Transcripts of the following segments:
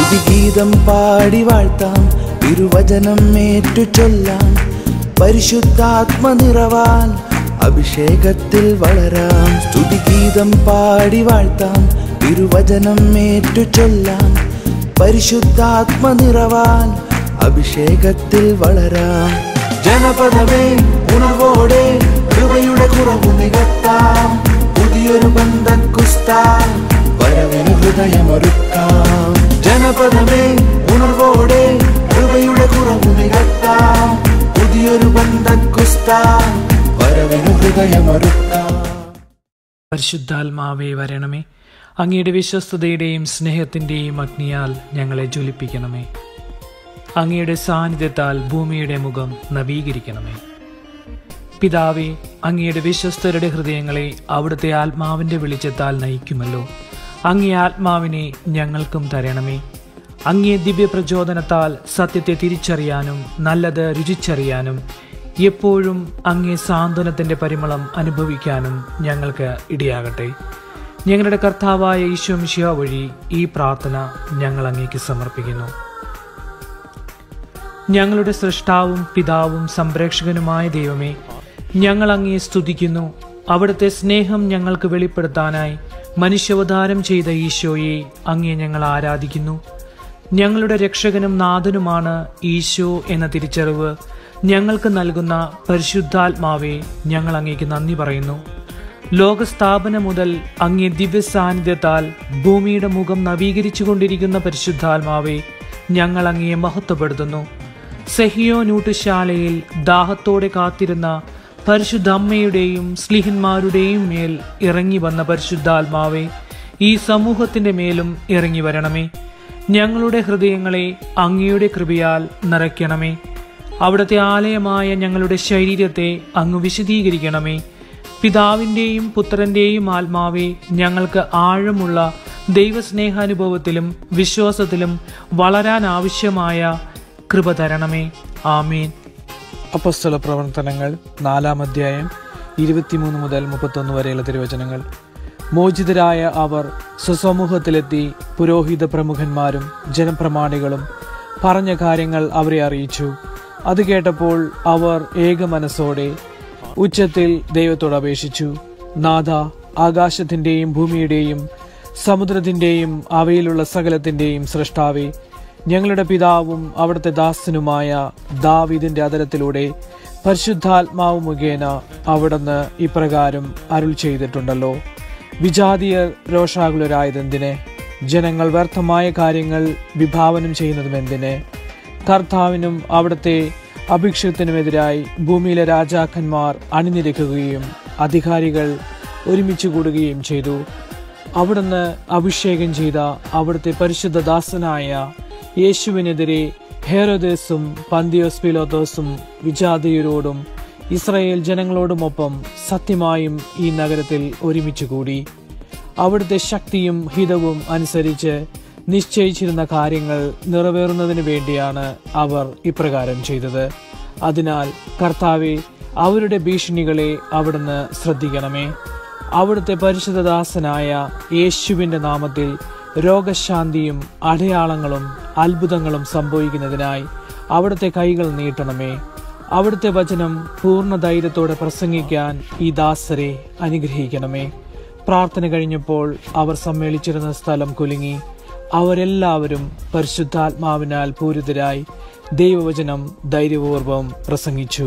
സ്തുതിഗീതം പാടി വാഴ്ത്താം തിരുവചനം ഏറ്റു ചൊല്ലാം പരിശുദ്ധാത്മ നിറവാൽ അഭിഷേകത്തിൽ വളരാം സ്തുതിഗീതം പാടി വാഴ്ത്താം തിരുവചനം ഏറ്റു ചൊല്ലാം പരിശുദ്ധാത്മ നിറവാൽ അഭിഷേകത്തിൽ വളരാം ജനപദമേ ഉണർവോടെ കൃപയുടെ കുറവ് നികത്താം പുതിയൊരു ബന്ധൻ കുസ്താൻ വരവിന് ഹൃദയമൊരുക്കാം ജനപദമേ ഉണർവോടെ കൃപയുടെ കുറവ് നികത്താം പുതിയൊരു ബന്ധൻ കുസ്താൻ വരവിന് ഹൃദയമൊരുക്കാം പരിശുദ്ധാത്മാവേ വരണമേ അങ്ങയുടെ വിശ്വസ്തതയുടെയും സ്നേഹത്തിൻ്റെയും അഗ്നിയാൽ ഞങ്ങളെ ജ്വലിപ്പിക്കണമേ അങ്ങയുടെ സാന്നിധ്യത്താൽ ഭൂമിയുടെ മുഖം നവീകരിക്കണമേ പിതാവേ അങ്ങയുടെ വിശ്വസ്തരുടെ ഹൃദയങ്ങളെ അവിടുത്തെ ആത്മാവിൻ്റെ വെളിച്ചത്താൽ നയിക്കുമല്ലോ അങ്ങേ ആത്മാവിനെ ഞങ്ങൾക്കും തരണമേ അങ്ങേ ദിവ്യപ്രചോദനത്താൽ സത്യത്തെ തിരിച്ചറിയാനും നല്ലത് രുചിച്ചറിയാനും എപ്പോഴും അങ്ങേ സാന്ത്വനത്തിൻ്റെ പരിമളം അനുഭവിക്കാനും ഞങ്ങൾക്ക് ഇടയാകട്ടെ ഞങ്ങളുടെ കർത്താവായ ഈശോ മിശിഹ വഴി ഈ പ്രാർത്ഥന ഞങ്ങൾ അങ്ങേക്ക് സമർപ്പിക്കുന്നു ഞങ്ങളുടെ സൃഷ്ടാവും പിതാവും സംരക്ഷകനുമായ ദൈവമേ ഞങ്ങൾ അങ്ങേ സ്തുതിക്കുന്നു അവിടുത്തെ സ്നേഹം ഞങ്ങൾക്ക് വെളിപ്പെടുത്താനായി മനുഷ്യാവതാരം ചെയ്ത ഈശോയെ അങ്ങേ ഞങ്ങൾ ആരാധിക്കുന്നു ഞങ്ങളുടെ രക്ഷകനും നാഥനുമാണ് ഈശോ എന്ന തിരിച്ചറിവ് ഞങ്ങൾക്ക് നൽകുന്ന പരിശുദ്ധാത്മാവെ ഞങ്ങൾ അങ്ങേക്ക് നന്ദി പറയുന്നു ലോകസ്ഥാപനം മുതൽ അങ്ങേ ദിവ്യ സാന്നിധ്യത്താൽ ഭൂമിയുടെ മുഖം നവീകരിച്ചു കൊണ്ടിരിക്കുന്ന പരിശുദ്ധാത്മാവെ ഞങ്ങൾ അങ്ങയെ മഹത്വപ്പെടുത്തുന്നു സെഹിയോ നൂട്ടുശാലയിൽ ദാഹത്തോടെ കാത്തിരുന്ന പരിശുദ്ധ അമ്മയുടെയും സ്ലിഹന്മാരുടെയും മേൽ ഇറങ്ങി വന്ന പരിശുദ്ധാത്മാവെ ഈ സമൂഹത്തിന്റെ മേലും ഇറങ്ങി വരണമേ ഞങ്ങളുടെ ഹൃദയങ്ങളെ അങ്ങയുടെ കൃപയാൽ നിറയ്ക്കണമേ അവിടുത്തെ ആലയമായ ഞങ്ങളുടെ ശരീരത്തെ അങ്ങ് വിശദീകരിക്കണമേ പിതാവിൻ്റെയും പുത്രൻ്റെയും ആത്മാവെ ഞങ്ങൾക്ക് ആഴമുള്ള ദൈവസ്നേഹാനുഭവത്തിലും വിശ്വാസത്തിലും വളരാൻ ആവശ്യമായ കൃപ തരണമേ ആമീൻ അപ്പസ്തല പ്രവർത്തനങ്ങൾ നാലാം അധ്യായം ഇരുപത്തിമൂന്ന് മുതൽ മുപ്പത്തൊന്ന് വരെയുള്ള തിരുവചനങ്ങൾ മോചിതരായ അവർ സ്വസമൂഹത്തിലെത്തി പുരോഹിത പ്രമുഖന്മാരും ജനപ്രമാണികളും പറഞ്ഞ കാര്യങ്ങൾ അവരെ അറിയിച്ചു അത് കേട്ടപ്പോൾ അവർ ഏക മനസ്സോടെ ഉച്ചത്തിൽ ദൈവത്തോട് അപേക്ഷിച്ചു നാഥ ആകാശത്തിന്റെയും ഭൂമിയുടെയും സമുദ്രത്തിന്റെയും അവയിലുള്ള സകലത്തിന്റെയും സൃഷ്ടാവേ ഞങ്ങളുടെ പിതാവും അവിടുത്തെ ദാസനുമായ ദാവീദിന്റെ അതരത്തിലൂടെ പരിശുദ്ധാത്മാവ് മുഖേന അവിടുന്ന് ഇപ്രകാരം അരുൾ ചെയ്തിട്ടുണ്ടല്ലോ വിജാതീയർ രോഷാകുലരായതെന്തിന് ജനങ്ങൾ വ്യർത്ഥമായ കാര്യങ്ങൾ വിഭാവനം ചെയ്യുന്നതും എന്തിന് കർത്താവിനും അവിടുത്തെ അഭിക്ഷത്തിനുമെതിരായി ഭൂമിയിലെ രാജാക്കന്മാർ അണിനിരക്കുകയും അധികാരികൾ ഒരുമിച്ച് കൂടുകയും ചെയ്തു അവിടുന്ന് അഭിഷേകം ചെയ്ത അവിടുത്തെ പരിശുദ്ധ ദാസനായ യേശുവിനെതിരെ ഹേറോദേസും പന്തിയോസ് പിലോത്തോസും വിജാതീയരോടും ഇസ്രായേൽ ജനങ്ങളോടുമൊപ്പം സത്യമായും ഈ നഗരത്തിൽ ഒരുമിച്ച് കൂടി അവിടുത്തെ ശക്തിയും ഹിതവും അനുസരിച്ച് നിശ്ചയിച്ചിരുന്ന കാര്യങ്ങൾ നിറവേറുന്നതിന് വേണ്ടിയാണ് അവർ ഇപ്രകാരം ചെയ്തത് അതിനാൽ കർത്താവെ അവരുടെ ഭീഷണികളെ അവിടുന്ന് ശ്രദ്ധിക്കണമേ അവിടുത്തെ പരിശുദ്ധദാസനായ യേശുവിൻ്റെ നാമത്തിൽ രോഗശാന്തിയും അടയാളങ്ങളും അത്ഭുതങ്ങളും സംഭവിക്കുന്നതിനായി അവിടുത്തെ കൈകൾ നീട്ടണമേ അവിടുത്തെ വചനം പൂർണ്ണ ധൈര്യത്തോടെ പ്രസംഗിക്കാൻ ഈ ദാസരെ അനുഗ്രഹിക്കണമേ പ്രാർത്ഥന കഴിഞ്ഞപ്പോൾ അവർ സമ്മേളിച്ചിരുന്ന സ്ഥലം കുലുങ്ങി അവരെല്ലാവരും പരിശുദ്ധാത്മാവിനാൽ പൂരിതരായി ദൈവവചനം ധൈര്യപൂർവം പ്രസംഗിച്ചു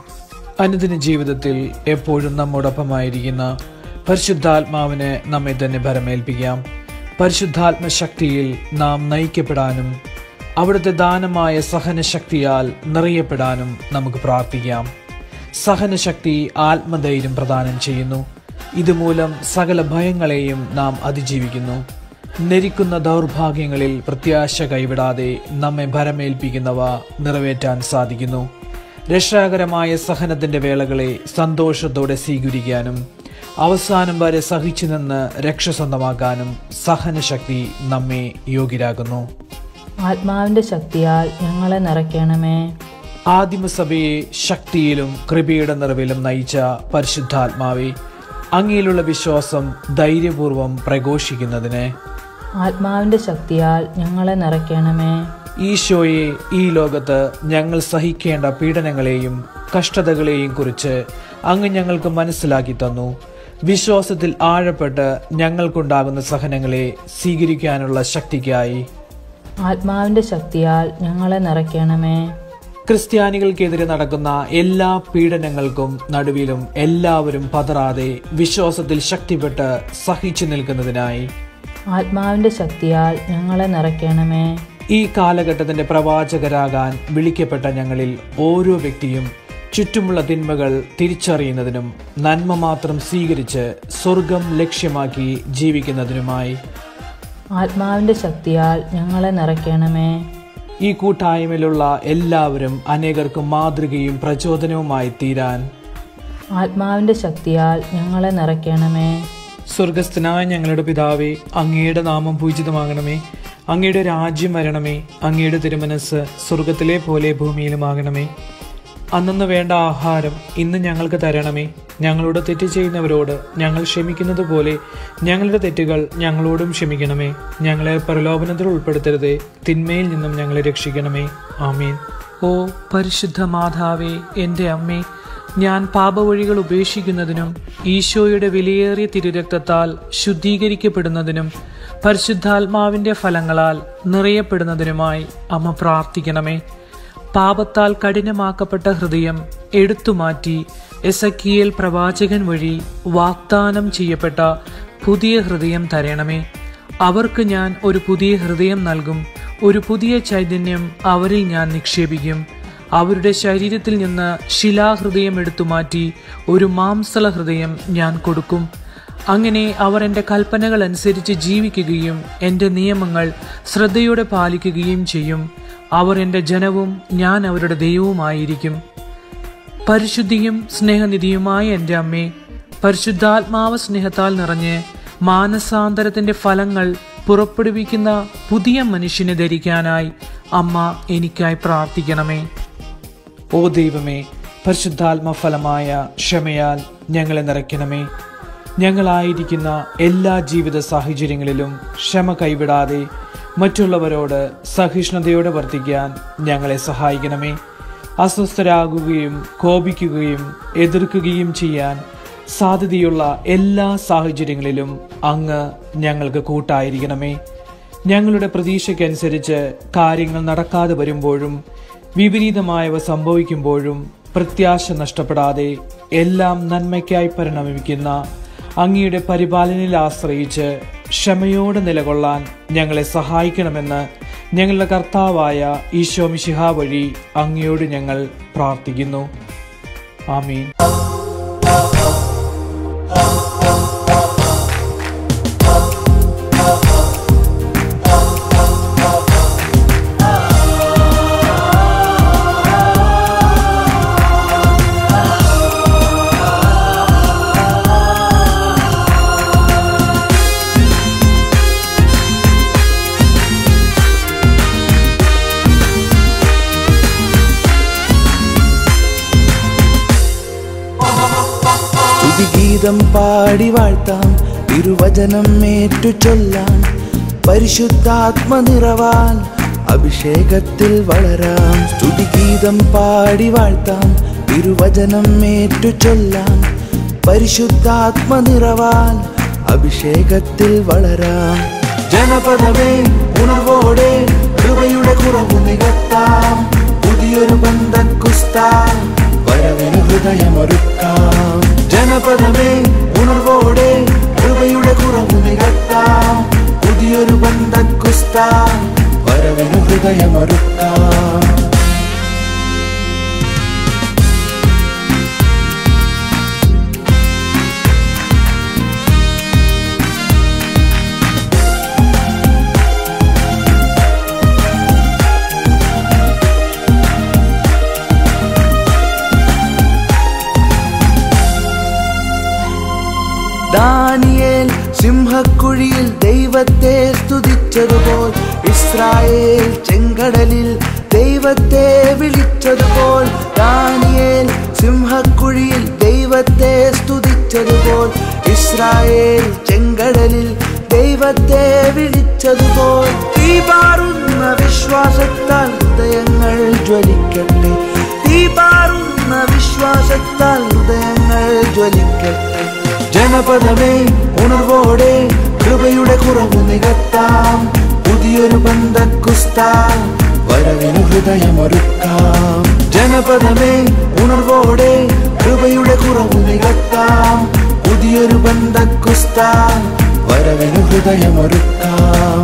അനുദിന ജീവിതത്തിൽ എപ്പോഴും നമ്മോടൊപ്പമായിരിക്കുന്ന പരിശുദ്ധാത്മാവിനെ നമ്മെ തന്നെ ഭരമേൽപ്പിക്കാം പരിശുദ്ധാത്മ ശക്തിയിൽ നാം നയിക്കപ്പെടാനും അവിടുത്തെ ദാനമായ സഹനശക്തിയാൽ നിറയപ്പെടാനും നമുക്ക് പ്രാർത്ഥിക്കാം സഹനശക്തി ആത്മധൈര്യം പ്രദാനം ചെയ്യുന്നു ഇതുമൂലം സകല ഭയങ്ങളെയും നാം അതിജീവിക്കുന്നു നെരിക്കുന്ന ദൗർഭാഗ്യങ്ങളിൽ പ്രത്യാശ കൈവിടാതെ നമ്മെ ഭരമേൽപ്പിക്കുന്നവ നിറവേറ്റാൻ സാധിക്കുന്നു രക്ഷാകരമായ സഹനത്തിന്റെ വേളകളെ സന്തോഷത്തോടെ സ്വീകരിക്കാനും അവസാനം വരെ സഹിച്ചു നിന്ന് രക്ഷ സ്വന്തമാക്കാനും സഹനശക്തി നമ്മെ യോഗ്യരാകുന്നു ആത്മാവിന്റെ ശക്തിയാൽ ഞങ്ങളെ നിറയ്ക്കണമേ ആദിമസഭയെ ശക്തിയിലും കൃപയുടെ നിറവിലും നയിച്ച പരിശുദ്ധാത്മാവെ അങ്ങയിലുള്ള വിശ്വാസം ധൈര്യപൂർവം പ്രഘോഷിക്കുന്നതിന് ആത്മാവിൻ്റെ ശക്തിയാൽ ഞങ്ങളെ നിറയ്ക്കണമേ ഈശോയെ ഈ ലോകത്ത് ഞങ്ങൾ സഹിക്കേണ്ട പീഡനങ്ങളെയും കഷ്ടതകളെയും കുറിച്ച് അങ്ങ് ഞങ്ങൾക്ക് മനസ്സിലാക്കി തന്നു വിശ്വാസത്തിൽ ആഴപ്പെട്ട് ഞങ്ങൾക്കുണ്ടാകുന്ന സഹനങ്ങളെ സ്വീകരിക്കാനുള്ള ശക്തിക്കായി ആത്മാവിൻ്റെ ശക്തിയാൽ ഞങ്ങളെ നിറയ്ക്കണമേ ക്രിസ്ത്യാനികൾക്കെതിരെ നടക്കുന്ന എല്ലാ പീഡനങ്ങൾക്കും നടുവിലും എല്ലാവരും പതറാതെ വിശ്വാസത്തിൽ ശക്തിപ്പെട്ട് സഹിച്ചു നിൽക്കുന്നതിനായി ആത്മാവിൻ്റെ ശക്തിയാൽ ഞങ്ങളെ നിറയ്ക്കണമേ ഈ കാലഘട്ടത്തിന്റെ പ്രവാചകരാകാൻ വിളിക്കപ്പെട്ട ഞങ്ങളിൽ ഓരോ വ്യക്തിയും ചുറ്റുമുള്ള തിന്മകൾ തിരിച്ചറിയുന്നതിനും നന്മ മാത്രം സ്വീകരിച്ച് സ്വർഗം ലക്ഷ്യമാക്കി ജീവിക്കുന്നതിനുമായി ആത്മാവിൻ്റെ ശക്തിയാൽ ഞങ്ങളെ നിറയ്ക്കണമേ ഈ കൂട്ടായ്മയിലുള്ള എല്ലാവരും അനേകർക്ക് മാതൃകയും പ്രചോദനവുമായി തീരാൻ ആത്മാവിൻ്റെ ശക്തിയാൽ ഞങ്ങളെ നിറയ്ക്കണമേ സ്വർഗസ്ഥനായ ഞങ്ങളുടെ പിതാവേ അങ്ങയുടെ നാമം പൂജിതമാകണമേ അങ്ങയുടെ രാജ്യം വരണമേ അങ്ങയുടെ തിരുമനസ് സ്വർഗത്തിലെ പോലെ ഭൂമിയിലുമാകണമേ അന്നന്ന് വേണ്ട ആഹാരം ഇന്ന് ഞങ്ങൾക്ക് തരണമേ ഞങ്ങളോട് തെറ്റ് ചെയ്യുന്നവരോട് ഞങ്ങൾ ക്ഷമിക്കുന്നത് പോലെ ഞങ്ങളുടെ തെറ്റുകൾ ഞങ്ങളോടും ക്ഷമിക്കണമേ ഞങ്ങളെ പ്രലോഭനത്തിൽ ഉൾപ്പെടുത്തരുതേ തിന്മയിൽ നിന്നും ഞങ്ങളെ രക്ഷിക്കണമേ ആമീൻ ഓ പരിശുദ്ധ മാതാവേ എൻ്റെ അമ്മേ ഞാൻ പാപവഴികൾ ഉപേക്ഷിക്കുന്നതിനും ഈശോയുടെ വിലയേറിയ തിരുരക്തത്താൽ ശുദ്ധീകരിക്കപ്പെടുന്നതിനും പരിശുദ്ധാത്മാവിൻ്റെ ഫലങ്ങളാൽ നിറയപ്പെടുന്നതിനുമായി അമ്മ പ്രാർത്ഥിക്കണമേ പാപത്താൽ കഠിനമാക്കപ്പെട്ട ഹൃദയം എടുത്തുമാറ്റി എസക്കിയേൽ പ്രവാചകൻ വഴി വാഗ്ദാനം ചെയ്യപ്പെട്ട പുതിയ ഹൃദയം തരണമേ അവർക്ക് ഞാൻ ഒരു പുതിയ ഹൃദയം നൽകും ഒരു പുതിയ ചൈതന്യം അവരിൽ ഞാൻ നിക്ഷേപിക്കും അവരുടെ ശരീരത്തിൽ നിന്ന് ശിലാഹൃദയം എടുത്തുമാറ്റി ഒരു മാംസള ഹൃദയം ഞാൻ കൊടുക്കും അങ്ങനെ അവർ എൻ്റെ കൽപ്പനകൾ അനുസരിച്ച് ജീവിക്കുകയും എൻ്റെ നിയമങ്ങൾ ശ്രദ്ധയോടെ പാലിക്കുകയും ചെയ്യും അവർ എൻ്റെ ജനവും ഞാൻ അവരുടെ ദൈവവുമായിരിക്കും പരിശുദ്ധിയും സ്നേഹനിധിയുമായ എൻ്റെ അമ്മേ പരിശുദ്ധാത്മാവ സ്നേഹത്താൽ നിറഞ്ഞ് മാനസാന്തരത്തിൻ്റെ ഫലങ്ങൾ പുറപ്പെടുവിക്കുന്ന പുതിയ മനുഷ്യനെ ധരിക്കാനായി അമ്മ എനിക്കായി പ്രാർത്ഥിക്കണമേ ഓ ദൈവമേ പരിശുദ്ധാത്മ ഫലമായ ക്ഷമയാൽ ഞങ്ങളെ നിറയ്ക്കണമേ ഞങ്ങളായിരിക്കുന്ന എല്ലാ ജീവിത സാഹചര്യങ്ങളിലും ക്ഷമ കൈവിടാതെ മറ്റുള്ളവരോട് സഹിഷ്ണുതയോടെ വർത്തിക്കാൻ ഞങ്ങളെ സഹായിക്കണമേ അസ്വസ്ഥരാകുകയും കോപിക്കുകയും എതിർക്കുകയും ചെയ്യാൻ സാധ്യതയുള്ള എല്ലാ സാഹചര്യങ്ങളിലും അങ്ങ് ഞങ്ങൾക്ക് കൂട്ടായിരിക്കണമേ ഞങ്ങളുടെ പ്രതീക്ഷയ്ക്കനുസരിച്ച് കാര്യങ്ങൾ നടക്കാതെ വരുമ്പോഴും വിപരീതമായവ സംഭവിക്കുമ്പോഴും പ്രത്യാശ നഷ്ടപ്പെടാതെ എല്ലാം നന്മയ്ക്കായി പരിണമിക്കുന്ന അങ്ങയുടെ പരിപാലനയിൽ ആശ്രയിച്ച് ക്ഷമയോടെ നിലകൊള്ളാൻ ഞങ്ങളെ സഹായിക്കണമെന്ന് ഞങ്ങളുടെ കർത്താവായ ഈശോ മിശിഹ വഴി അങ്ങയോട് ഞങ്ങൾ പ്രാർത്ഥിക്കുന്നു ആമീൻ സ്തുതിഗീതം പാടി വാഴ്ത്താം തിരുവചനം ഏറ്റു ചൊല്ലാം പരിശുദ്ധാത്മ നിറവാൻ അഭിഷേകത്തിൽ വളരാം സ്തുതിഗീതം പാടി വാഴ്ത്താം തിരുവചനം ഏറ്റു ചൊല്ലാം പരിശുദ്ധാത്മ നിറവാൻ അഭിഷേകത്തിൽ വളരാം ജനപദമേ ഉണർവോടെ കൃപയുടെ കുറവ് നികത്താം പുതിയൊരു ബന്ധക്കുസ്താം വരവിന് ഹൃദയമൊരുക്കാം ജനപദമേ ഉണർവോടെ കൃപയുടെ കുറവ് നികത്താം പുതിയൊരു ബന്ധക്കുസ്താം വരവിന് ഹൃദയമൊരുക്കാം ദാനിയേൽ സിംഹക്കുഴിയിൽ ദൈവത്തെ സ്തുതിച്ചതുപോൽ ഇസ്രായേൽ ചെങ്കടലിൽ ദൈവത്തെ വിളിച്ചതുപോൽ ദാനിയേൽ സിംഹക്കുഴിയിൽ ദൈവത്തെ സ്തുതിച്ചതുപോൽ ഇസ്രായേൽ ചെങ്കടലിൽ ദൈവത്തെ വിളിച്ചതുപോൽ തീ പാറുന്ന വിശ്വാസത്താൽ ഹൃദയങ്ങൾ ജ്വലിക്കട്ടെ തീ പാറുന്ന വിശ്വാസത്താൽ ഹൃദയങ്ങൾ ജ്വലിക്കട്ടെ ജനപദമേ ഉണർവോടെ കൃപയുടെ കുറവ് നികത്താം പുതിയൊരു ബന്ധക്കുസ്താൻ വരവിനു ഹൃദയമൊരുക്കാം ജനപദമേ ഉണർവോടെ കൃപയുടെ കുറവ് നികത്താം പുതിയൊരു ബന്ധക്കുസ്താൻ വരവിനു ഹൃദയമൊരുക്കാം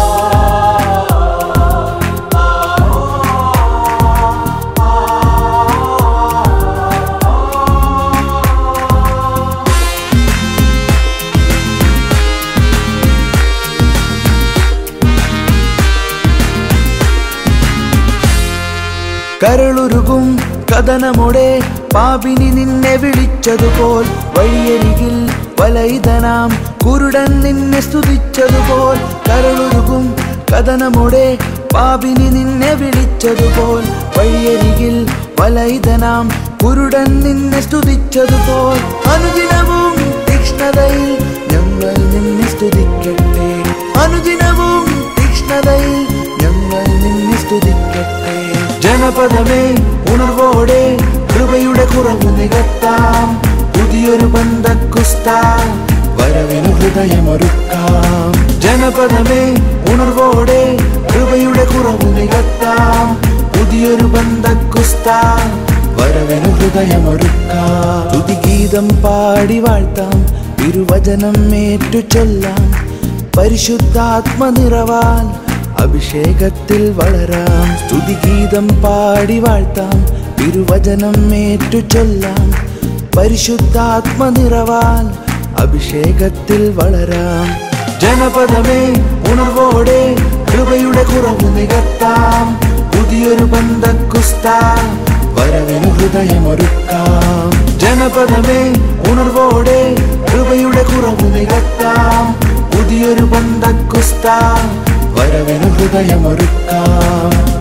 കരളുരുകും കഥനമോടെ പാപിനി നിന്നെ വിളിച്ചതുപോൽ വഴിയരികിൽ വലയിതനാം കുരുടൻ നിന്നെ സ്തുതിച്ചതുപോൽ കരളുരുകും കഥനമോടെ പാപിനി നിന്നെ വിളിച്ചതുപോൽ വഴിയരികിൽ വലയിതനാം കുരുടൻ നിന്നെ സ്തുതിച്ചതുപോൽ അനുദിനവും തീക്ഷ്ണതയിൽ ഞങ്ങൾ നിന്നെ സ്തുതിക്കട്ടെ അനുദിനവും തീക്ഷ്ണതയിൽ ഞങ്ങൾ നിന്നെ സ്തുതിക്കട്ടെ ജനപദമേ ഉണർവോടെ കൃപയുടെ കുറവ് നികത്താം പുതിയൊരു ബന്ധക്കുസ്താൻ വരവിനു ഹൃദയമൊരുക്കാം ജനപദമേ ഉണർവോടെ കൃപയുടെ കുറവ് നികത്താം പുതിയൊരു ബന്ധക്കുസ്താൻ വരവിനു ഹൃദയമൊരുക്കാം തുതിഗീതം പാടി വാഴ്ത്താം തിരുവചനം ഏറ്റു ചൊല്ലാം പരിശുദ്ധാത്മ നിറവാൽ അഭിഷേകത്തിൽ വളരാം സ്തുതിഗീതം പാടി വാഴ്ത്താം തിരുവചനം ഏറ്റു ചൊല്ലാം പരിശുദ്ധാത്മ നിറവാൽ അഭിഷേകത്തിൽ വളരാം ജനപദമേ ഉണർവോടെ കൃപയുടെ കുറവ് നികത്താം പുതിയൊരു ബന്ധക്കുസ്താൻ വരവിനു ഹൃദയമൊരുക്കാം ജനപദമേ ഉണർവോടെ കൃപയുടെ കുറവ് നികത്താം പുതിയൊരു ബന്ധക്കുസ്താൻ വരവിനു ഹൃദയമൊരുക്കാം